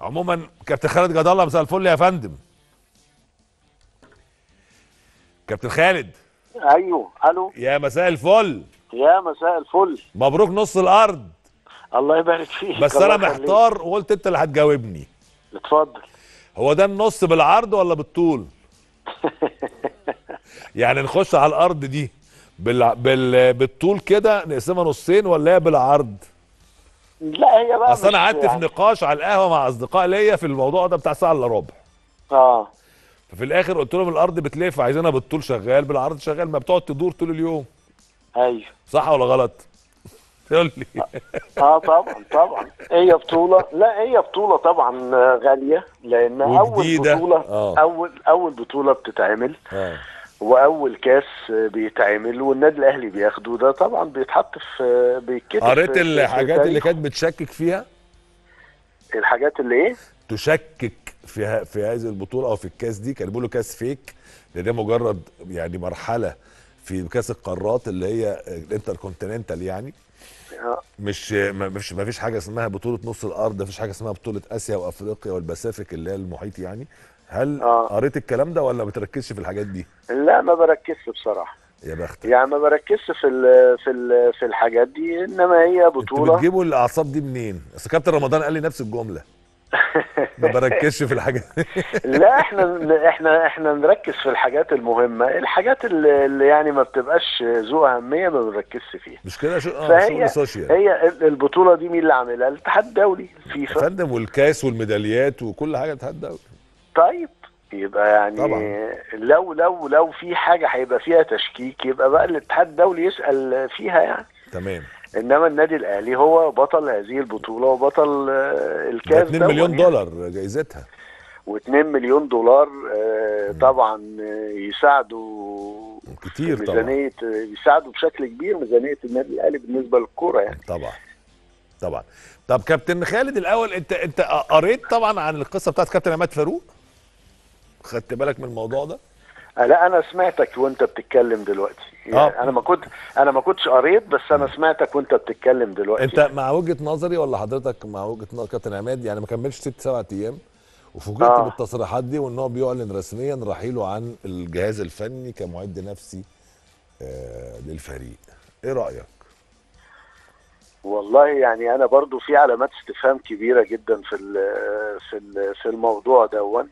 عموما كابتن خالد جد الله مساء الفل يا فندم كابتن خالد ايوه الو يا مساء الفل يا مساء الفل مبروك نص الارض الله يبارك فيك بس الله انا يخليك. محتار وقلت انت اللي هتجاوبني اتفضل هو ده النص بالعرض ولا بالطول يعني نخش على الارض دي بال... بال... بالطول كده نقسمها نصين ولا هي بالعرض لا هي بقى اصل انا مش قعدت في يعني- نقاش على القهوه مع اصدقاء ليا في الموضوع ده بتاع ساعه الا ربع اه ففي الاخر قلت لهم الارض بتلف عايزينها بالطول شغال بالعرض شغال ما بتقعد تدور طول اليوم ايوه صح ولا غلط تقول لي اه طبعا طبعا هي بطوله لا هي بطوله طبعا آه، غاليه لان اول وجديدة. بطوله آه. اول اول بطوله بتتعمل اه واول كاس آه، بيتعمل والنادي الاهلي بياخده ده طبعا بيتحط في آه، بيتكتب قريت في- في- في الحاجات اللي تاريخ. كانت بتشكك فيها الحاجات اللي ايه تشكك في ه- في هذه البطوله او في الكاس دي كانوا بيقولوا كاس فيك ده ده مجرد يعني مرحله في كاس القارات اللي هي الانتر كونتيننتال يعني آه. مش ما مش ما فيش حاجه اسمها بطوله نص الارض ما فيش حاجه اسمها بطوله اسيا وافريقيا والباسيفيك اللي هي المحيط يعني هل آه. قريت الكلام ده ولا ما بتركزش في الحاجات دي لا ما بركزش بصراحه يا بختك يعني ما بركزش في ال في ال في الحاجات دي انما هي انتوا بطوله بتجيبوا الاعصاب دي منين؟ اصل كابتن رمضان قال لي نفس الجمله ما بركزش في الحاجات لا احنا احنا احنا نركز في الحاجات المهمه الحاجات اللي, اللي يعني ما بتبقاش ذو اهميه ما بنركزش فيها مش كده شو اه فهي شغل سوشيال هي ال- البطوله دي مين اللي عاملها الاتحاد الدولي يا الفيفا فندم والكاس والميداليات وكل حاجه بتاعت الدوري طيب يبقى يعني طبعا. لو لو لو في حاجه هيبقى فيها تشكيك يبقى بقى الاتحاد الدولي يسال فيها يعني تمام انما النادي الاهلي هو بطل هذه البطوله وبطل آه، ده الكاس 2 دون مليون يعني. دولار جايزتها و2 مليون دولار آه، طبعا آه، يساعدوا كتير طبعا ميزانيه آه، يساعدوا بشكل كبير ميزانيه النادي الاهلي بالنسبه للكوره يعني طبعا طبعا طب كابتن خالد الاول انت انت قريت طبعا عن القصه بتاعت كابتن عماد فاروق خدت بالك من الموضوع ده آه، لا انا سمعتك وانت بتتكلم دلوقتي يعني آه. انا ما كنت انا ما كنتش قريت بس انا سمعتك وانت بتتكلم دلوقتي انت مع وجهه نظري ولا حضرتك مع وجهه نظر كابتن عماد يعني ما كملش ست سبع ايام وفوجئت آه. بالتصريحات دي وان هو بيعلن رسميا رحيله عن الجهاز الفني كمعد نفسي آه للفريق ايه رايك والله يعني انا برضو في علامات استفهام كبيره جدا في ال في ال في الموضوع دون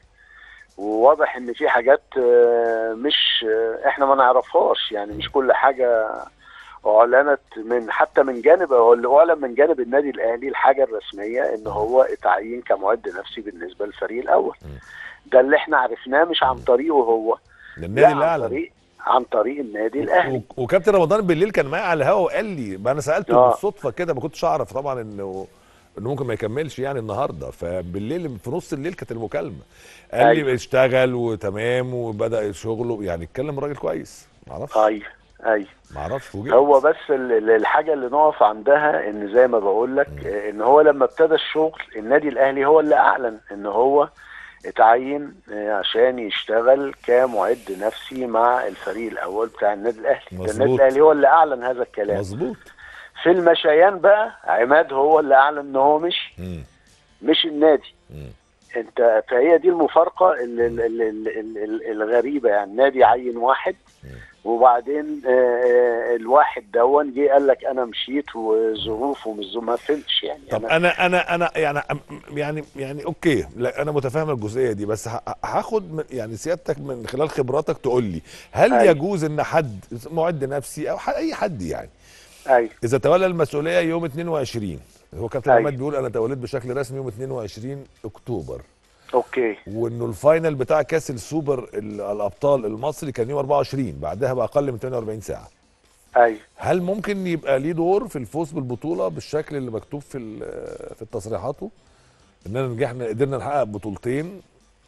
وواضح ان في حاجات آه، مش آه، احنا ما نعرفهاش يعني مش كل حاجه اعلنت من حتى من جانب هو اللي اعلن من جانب النادي الاهلي الحاجه الرسميه ان هو اتعين كمعد نفسي بالنسبه للفريق الاول ده اللي احنا عرفناه مش عن طريقه هو لا للنادي عن الاعلى طريق عن طريق النادي الاهلي و- وكابتن رمضان بالليل كان معايا على الهوا وقال لي ما انا سالته آه. بالصدفه كده ما كنتش اعرف طبعا انه انه ممكن ما يكملش يعني النهارده فبالليل في نص الليل كانت المكالمه قال لي أيوة. اشتغل وتمام وبدا شغله يعني اتكلم راجل كويس ما اعرفش ايوه ايوه ما اعرفش فوجئت هو بس ال- ال- الحاجه اللي نقف عندها ان زي ما بقول لك آه، ان هو لما ابتدى الشغل النادي الاهلي هو اللي اعلن ان هو اتعين آه، عشان يشتغل كمعد نفسي مع الفريق الاول بتاع النادي الاهلي ده مظبوط. النادي الاهلي هو اللي اعلن هذا الكلام مظبوط في المشيان بقى عماد هو اللي اعلن ان هو مش مم. مش النادي مم. انت فهي دي المفارقه ال- ال- ال- ال- ال- ال- الغريبه يعني النادي عين واحد وبعدين آه، آه، الواحد دون جه قال لك انا مشيت وظروف ومش ظروف، ما فهمتش يعني طب أنا- انا انا انا يعني يعني يعني اوكي لا انا متفاهم الجزئيه دي بس ه- هاخد من يعني سيادتك من خلال خبراتك تقول لي هل أيوة. يجوز ان حد معد نفسي او ح- اي حد يعني ايوه اذا تولى المسؤوليه يوم 22 هو كابتن أيوة. عماد بيقول انا توليت بشكل رسمي يوم 22 اكتوبر اوكي وانه الفاينل بتاع كاس السوبر ال- الابطال المصري كان يوم 24 بعدها باقل من 48 ساعه ايوه هل ممكن يبقى ليه دور في الفوز بالبطوله بالشكل اللي مكتوب في ال- في تصريحاته اننا نجحنا قدرنا نحقق بطولتين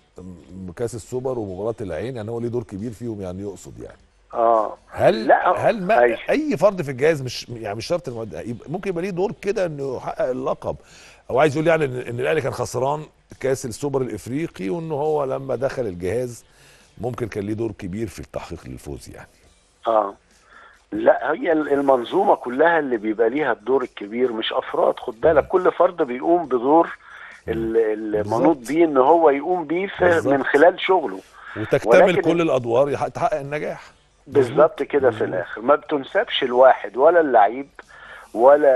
بكاس السوبر ومباراه العين يعني هو ليه دور كبير فيهم يعني يقصد يعني اه هل لا، هل ما أيوة. اي فرد في الجهاز مش يعني مش شرط المعد يبقى ممكن يبقى ليه دور كده انه يحقق اللقب او عايز يقول يعني ان إن الاهلي كان خسران كاس السوبر الافريقي وان هو لما دخل الجهاز ممكن كان ليه دور كبير في التحقيق للفوز يعني اه لا هي المنظومه كلها اللي بيبقى ليها الدور الكبير مش افراد خد بالك كل فرد بيقوم بدور ال- المنوط بيه ان هو يقوم بيه في بالظبط. من خلال شغله وتكتمل ولكن- كل الادوار يحقق- تحقق النجاح بالظبط كده في الاخر ما بتنسبش الواحد ولا اللعيب ولا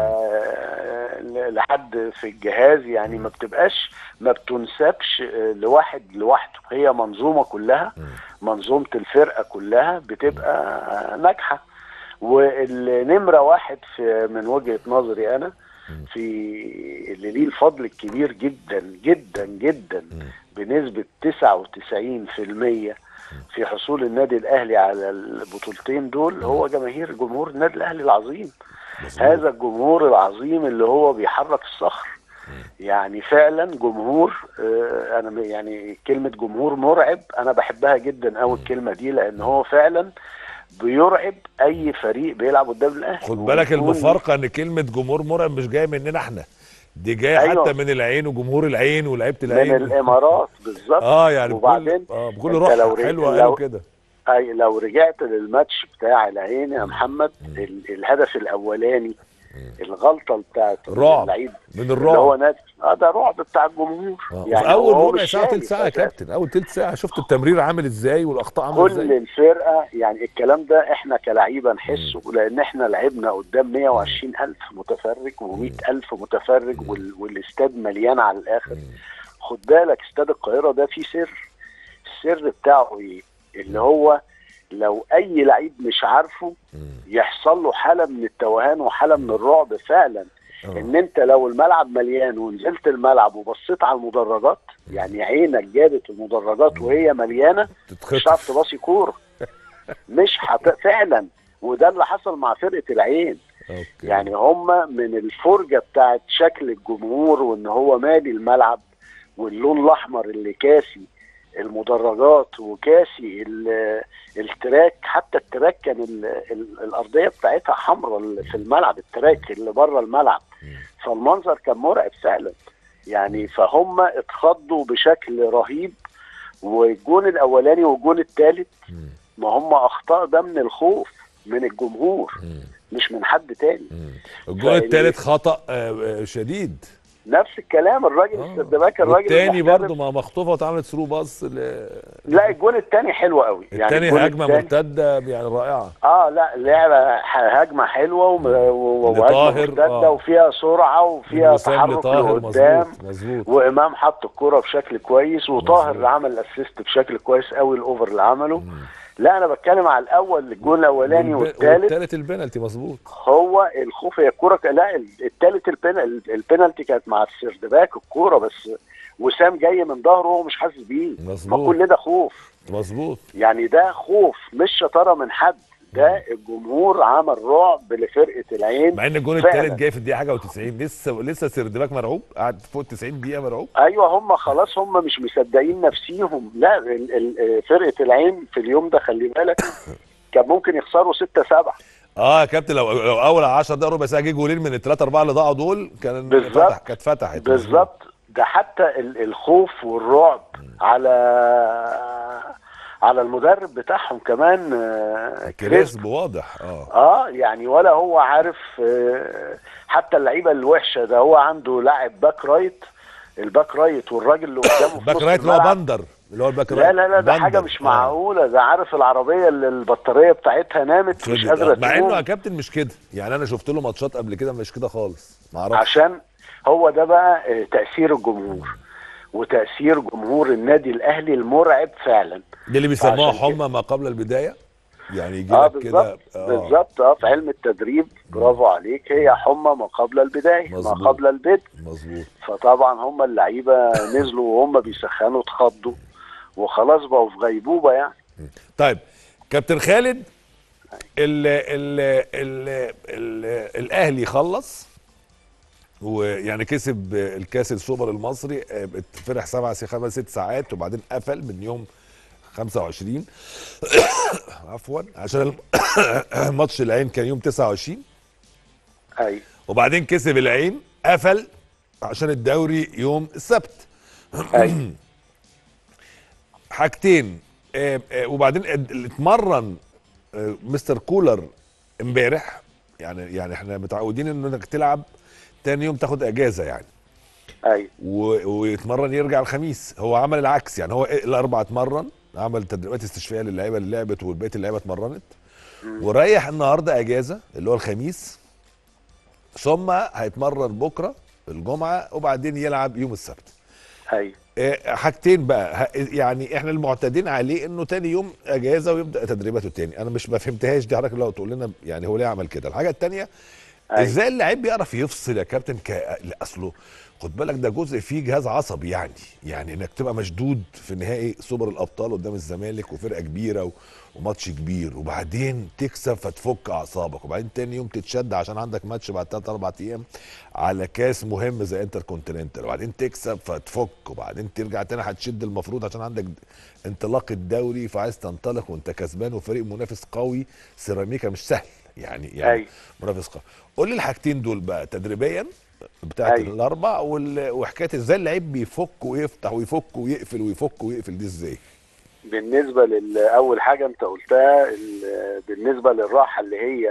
لحد في الجهاز يعني ما بتبقاش ما بتنسبش لواحد لوحده هي منظومه كلها منظومه الفرقه كلها بتبقى ناجحه والنمره واحد في من وجهه نظري انا في اللي ليه الفضل الكبير جدا جدا جدا بنسبه 99% في حصول النادي الاهلي على البطولتين دول هو جماهير جمهور النادي الاهلي العظيم هذا الجمهور العظيم اللي هو بيحرك الصخر يعني فعلا جمهور آه، انا م- يعني كلمه جمهور مرعب انا بحبها جدا قوي الكلمه دي لان هو فعلا بيرعب اي فريق بيلعب قدام الاهلي خد بالك وبيكون- المفارقه ان كلمه جمهور مرعب مش جايه مننا احنا دي جايه أيوة. حتى من العين وجمهور العين ولاعيبه من العين الامارات بالظبط اه يعني وبعدين بكل اه بكل أنت روح لو- حلوه لو- قالوا كده أي لو رجعت للماتش بتاع العين يا محمد ال- الهدف الاولاني الغلطه بتاعت رعب اللعيب من اللي هو الرعب نادي اه ده رعب بتاع الجمهور آه. يعني في اول هو ربع مش ساعه شايف تلت ساعه يا أساساً. كابتن اول تلت ساعه شفت التمرير عامل ازاي والاخطاء عامله كل ازاي الفرقه يعني الكلام ده احنا كلعيبه نحسه لان احنا لعبنا قدام 120 الف متفرج و100 الف متفرج وال- والاستاد مليان على الاخر خد بالك استاد القاهره ده فيه سر السر بتاعه ايه اللي هو لو اي لعيب مش عارفه يحصل له حاله من التوهان وحاله من الرعب فعلا آه. ان انت لو الملعب مليان ونزلت الملعب وبصيت على المدرجات يعني عينك جابت المدرجات وهي مليانه مش تتخطف هتعرف تباصي كوره مش هت... فعلا وده اللي حصل مع فرقه العين اوكي يعني هم من الفرجه بتاعت شكل الجمهور وان هو مالي الملعب واللون الاحمر اللي كاسي المدرجات وكاسي ال- التراك حتى التراك كان ال... ال... الارضيه بتاعتها حمراء في الملعب التراك اللي بره الملعب فالمنظر كان مرعب فعلا يعني فهم اتخضوا بشكل رهيب والجون الاولاني والجون الثالث مم. ما هم اخطاء ده من الخوف من الجمهور مم. مش من حد تاني مم. الجول فال- الثالث خطا آه، آه، شديد نفس الكلام الراجل آه. السردباك الراجل والتاني المحترف. برضه ما مخطوفه واتعملت ثرو باص ل- لا الجون الثاني حلو قوي التاني الجون هجمه التاني- مرتده يعني رائعه اه لا لعبه ح- هجمه حلوه وم- و- وهجمه لطاهر، مرتده آه. وفيها سرعه وفيها وسام تحرك لطاهر لقدام مظبوط مظبوط وامام حط الكرة بشكل كويس وطاهر مظبوط. عمل الاسيست بشكل كويس قوي الاوفر اللي عمله لا انا بتكلم على الاول الجون الاولاني والب- والثالث والتالت البنالتي مظبوط هو الخوف هي الكرة ك- لا الثالث البنال البنالتي كانت مع السردباك الكرة بس وسام جاي من ظهره وهو مش حاسس بيه مظبوط. ما كل ده خوف مظبوط يعني ده خوف مش شطاره من حد ده الجمهور عمل رعب لفرقه العين مع ان الجون فعلا. الثالث جاي في الدقيقه حاجه و90 لسه لسه سردباك مرعوب قعد فوق 90 دقيقه مرعوب ايوه هم خلاص هم مش مصدقين نفسيهم لا ال- ال- فرقه العين في اليوم ده خلي بالك كان ممكن يخسروا 6 7 اه يا كابتن لو لو اول 10 دقايق ربع ساعه جه جولين من الثلاثه اربعه اللي ضاعوا دول كان بالظبط. فتح كانت فتحت بالظبط ده حتى ال- الخوف والرعب على على المدرب بتاعهم كمان آه، كريس كريسب واضح اه اه يعني ولا هو عارف آه، حتى اللعيبه الوحشه ده هو عنده لاعب باك رايت الباك رايت والراجل اللي قدامه في باك نص رايت اللي هو الملعب. بندر اللي هو الباك لا رايت لا لا ده حاجه بندر. مش آه. معقوله ده عارف العربيه اللي البطاريه بتاعتها نامت مش فضل- قادره آه. مع انه يا تقوم كابتن مش كده يعني انا شفت له ماتشات قبل كده مش كده خالص ما اعرفش عشان هو ده بقى آه، تاثير الجمهور وتاثير جمهور النادي الاهلي المرعب فعلا دي اللي بيسموها عشان كده. حمى ما قبل البدايه يعني يجي اه لك كده بالظبط بالظبط اه في علم التدريب برافو عليك هي حمى ما قبل البدايه ما مظبوط. قبل البدء مظبوط فطبعا هم اللعيبه نزلوا وهم بيسخنوا اتخضوا وخلاص بقوا في غيبوبه يعني طيب كابتن خالد ال ال ال ال الاهلي خلص ويعني كسب الكاس السوبر المصري آه، فرح سبع خمس ست ساعات وبعدين قفل من يوم 25 عفوا عشان الم- ماتش العين كان يوم 29 اي وبعدين كسب العين قفل عشان الدوري يوم السبت اي حاجتين آه، آه، وبعدين اد- اتمرن آه، مستر كولر امبارح يعني يعني احنا متعودين انك تلعب تاني يوم تاخد اجازه يعني ايوه و... ويتمرن يرجع الخميس هو عمل العكس يعني هو الاربعه اتمرن عمل تدريبات استشفائيه للعيبه اللي لعبت وبقيه اللعيبه اتمرنت وريح النهارده اجازه اللي هو الخميس ثم هيتمرن بكره الجمعه وبعدين يلعب يوم السبت ايوه آه، حاجتين بقى ه- يعني احنا المعتادين عليه انه تاني يوم اجازه ويبدا تدريباته تاني انا مش ما فهمتهاش دي حضرتك لو تقول لنا يعني هو ليه عمل كده الحاجه التانيه أيوة. ازاي اللعيب بيعرف يفصل يا كابتن ك... لا، اصله خد بالك ده جزء فيه جهاز عصبي يعني يعني انك تبقى مشدود في نهائي سوبر الابطال قدام الزمالك وفرقه كبيره و... وماتش كبير وبعدين تكسب فتفك اعصابك وبعدين تاني يوم تتشد عشان عندك ماتش بعد 3 4 ايام على كاس مهم زي انتر كونتيننتال وبعدين تكسب فتفك وبعدين ترجع تاني هتشد المفروض عشان عندك انطلاق الدوري فعايز تنطلق وانت كسبان وفريق منافس قوي سيراميكا مش سهل يعني يعني أيوة. منافس قوي قول لي الحاجتين دول بقى تدريبيا بتاعت أيوة. الاربع وال- وحكايه ازاي اللعيب بيفك ويفتح ويفك ويقفل ويفك ويقفل دي ازاي بالنسبه لاول حاجه انت قلتها ال- بالنسبه للراحه اللي هي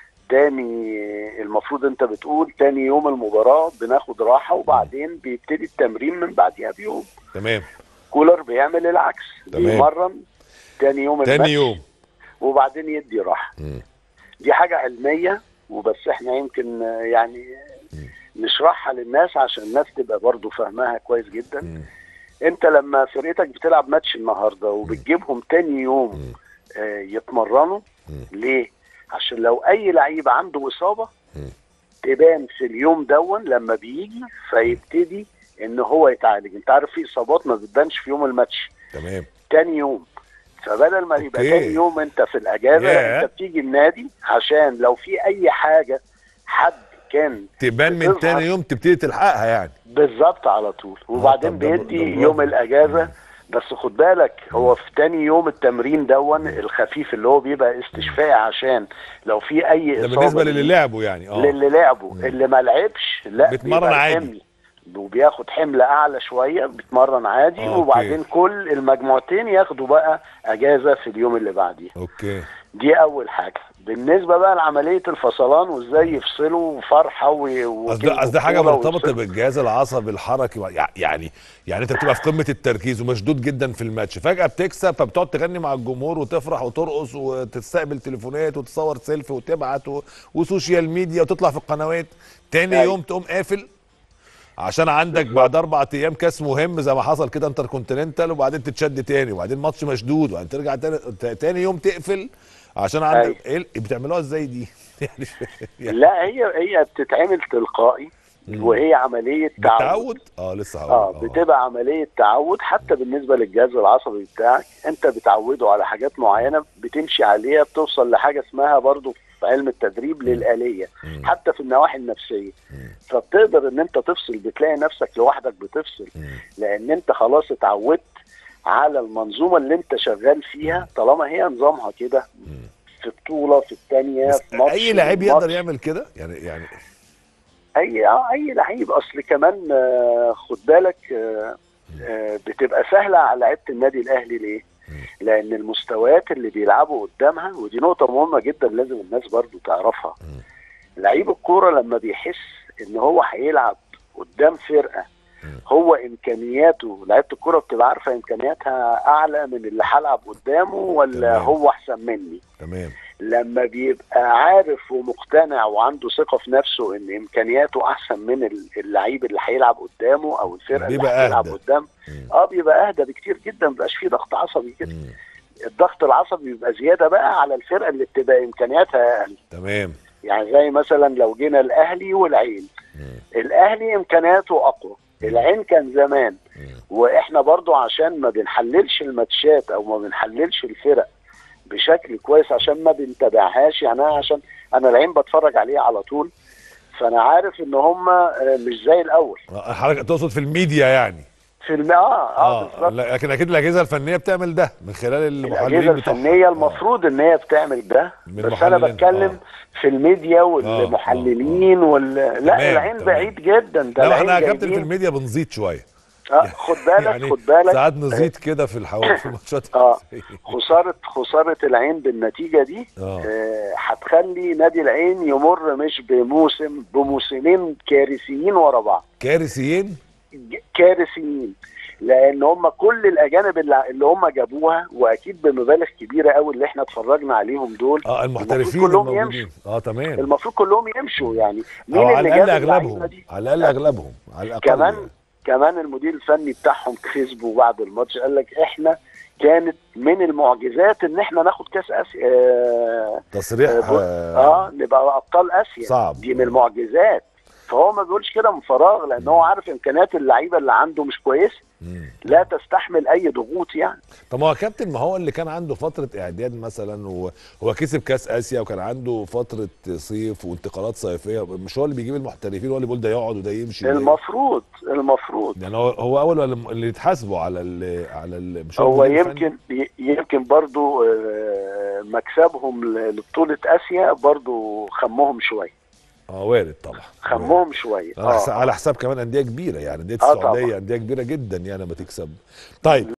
تاني المفروض انت بتقول تاني يوم المباراه بناخد راحه وبعدين بيبتدي التمرين من بعدها بيوم تمام كولر بيعمل العكس تمام. بيمرن تاني يوم تاني الماتش يوم وبعدين يدي راحه مم. دي حاجه علميه وبس احنا يمكن آه، يعني نشرحها للناس عشان الناس تبقى برضو فاهماها كويس جدا مم. انت لما فرقتك بتلعب ماتش النهارده وبتجيبهم تاني يوم آه، يتمرنوا ليه عشان لو اي لعيب عنده اصابه مم. تبان في اليوم دون لما بيجي فيبتدي ان هو يتعالج انت عارف في اصابات ما بتبانش في يوم الماتش تمام تاني يوم فبدل ما يبقى أوكي. تاني يوم انت في الاجازه ياه. انت بتيجي النادي عشان لو في اي حاجه حد كان تبان من بتظهر. تاني يوم تبتدي تلحقها يعني بالظبط على طول وبعدين طب ده- ده بيدي برافو. يوم الاجازه بس خد بالك هو في تاني يوم التمرين دون الخفيف اللي هو بيبقى استشفاء عشان لو في اي ده اصابه بالنسبه ليه- للي لعبوا يعني اه للي لعبوا اللي ما لعبش لا بيتمرن بيبقى عادي. الحمل وبياخد حمل اعلى شويه بيتمرن عادي آه، أوكي. وبعدين كل المجموعتين ياخدوا بقى اجازه في اليوم اللي بعديه اوكي دي اول حاجه بالنسبه بقى لعمليه الفصلان وازاي يفصلوا فرحه و قصدي قصدي حاجه وبطولة مرتبطه ويفصلوا. بالجهاز العصبي الحركي يع- يعني يعني انت بتبقى في قمه التركيز ومشدود جدا في الماتش فجاه بتكسب فبتقعد تغني مع الجمهور وتفرح وترقص وتستقبل تليفونات وتصور سيلفي وتبعت و... وسوشيال ميديا وتطلع في القنوات تاني أيوة. يوم تقوم قافل عشان عندك بعد اربع ايام كاس مهم زي ما حصل كده انتر كونتيننتال وبعدين تتشد تاني وبعدين ماتش مشدود وبعدين ترجع تاني تاني يوم تقفل عشان عندك ايه بتعملوها ازاي دي؟ يعني, يعني لا هي هي بتتعمل تلقائي وهي عمليه تعود بالتعود؟ اه لسه هقول اه بتبقى عمليه تعود حتى بالنسبه للجهاز العصبي بتاعك انت بتعوده على حاجات معينه بتمشي عليها بتوصل لحاجه اسمها برضو في علم التدريب للآلية مم. حتى في النواحي النفسية مم. فبتقدر ان انت تفصل بتلاقي نفسك لوحدك بتفصل مم. لان انت خلاص اتعودت على المنظومة اللي انت شغال فيها طالما هي نظامها كده في بطولة في الثانية بس في ماتش اي لعيب في يقدر ماتش. يعمل كده يعني يعني اي اه اي لعيب اصل كمان آه، خد بالك آه، آه، بتبقى سهله على لعيبه النادي الاهلي ليه؟ لان المستويات اللي بيلعبوا قدامها ودي نقطه مهمه جدا لازم الناس برضو تعرفها لعيب الكوره لما بيحس ان هو هيلعب قدام فرقه هو امكانياته لعيبه الكوره بتبقى عارفه امكانياتها اعلى من اللي هلعب قدامه ولا تمام. هو احسن مني تمام لما بيبقى عارف ومقتنع وعنده ثقه في نفسه ان امكانياته احسن من ال- اللعيب اللي هيلعب قدامه او الفرقه اللي بيبقى هيلعب أهدى. قدام مم. اه بيبقى اهدى بكتير جدا مبقاش فيه ضغط عصبي كده مم. الضغط العصبي بيبقى زياده بقى على الفرقه اللي بتبقى امكانياتها اقل تمام يعني زي مثلا لو جينا الاهلي والعين مم. الاهلي امكانياته اقوى العين كان زمان مم. واحنا برضو عشان ما بنحللش الماتشات او ما بنحللش الفرق بشكل كويس عشان ما بنتابعهاش يعني انا عشان انا العين بتفرج عليه على طول فانا عارف ان هم مش زي الاول حضرتك تقصد في الميديا يعني في الم... اه اه, بالظبط لكن اكيد الاجهزه الفنيه بتعمل ده من خلال المحللين الاجهزه بتوعها. الفنيه آه. المفروض ان هي بتعمل ده من بس انا المحللين، بتكلم آه. في الميديا والمحللين وال لا تمام، العين تمام. بعيد جدا ده لا العين احنا يا كابتن في جايبين- الميديا بنزيد شويه آه خد بالك يعني خد بالك ساعات نزيد كده في الحوار في ماتشات اه خساره خساره العين بالنتيجه دي اه آه، هتخلي نادي العين يمر مش بموسم بموسمين كارثيين ورا بعض كارثيين ج- كارثيين لان هم كل الاجانب اللي اللي هم جابوها واكيد بمبالغ كبيره قوي اللي احنا اتفرجنا عليهم دول اه المحترفين المفروض كلهم الموجودين اه تمام المفروض كلهم يمشوا يعني او مين على اللي الاقل جاب اللعيبه اغلبهم دي على الاقل اغلبهم على الاقل كمان يعني. كمان المدير الفني بتاعهم كسبوا بعد الماتش قال لك احنا كانت من المعجزات ان احنا ناخد كاس اسيا آه تصريح اه, آه آه نبقى ابطال اسيا صعب. دي من المعجزات فهو ما بيقولش كده من فراغ لان هو عارف امكانيات اللعيبه اللي عنده مش كويسه مم. لا تستحمل اي ضغوط يعني طب ما هو كابتن ما هو اللي كان عنده فتره اعداد مثلا وهو كسب كاس اسيا وكان عنده فتره صيف وانتقالات صيفيه مش هو اللي بيجيب المحترفين هو اللي بيقول ده يقعد وده يمشي وده- المفروض المفروض يعني هو هو اول ولا اللي يتحاسبوا على ال على ال مش هو المدير الفني؟ يمكن ي- يمكن برضو آه، مكسبهم ل- لبطولة آسيا برضو خمهم شوية اه وارد طبعا خمهم شوية على حساب, اه على حساب كمان انديه كبيره يعني انديه آه السعوديه طبعا. انديه كبيره جدا يعني لما تكسب طيب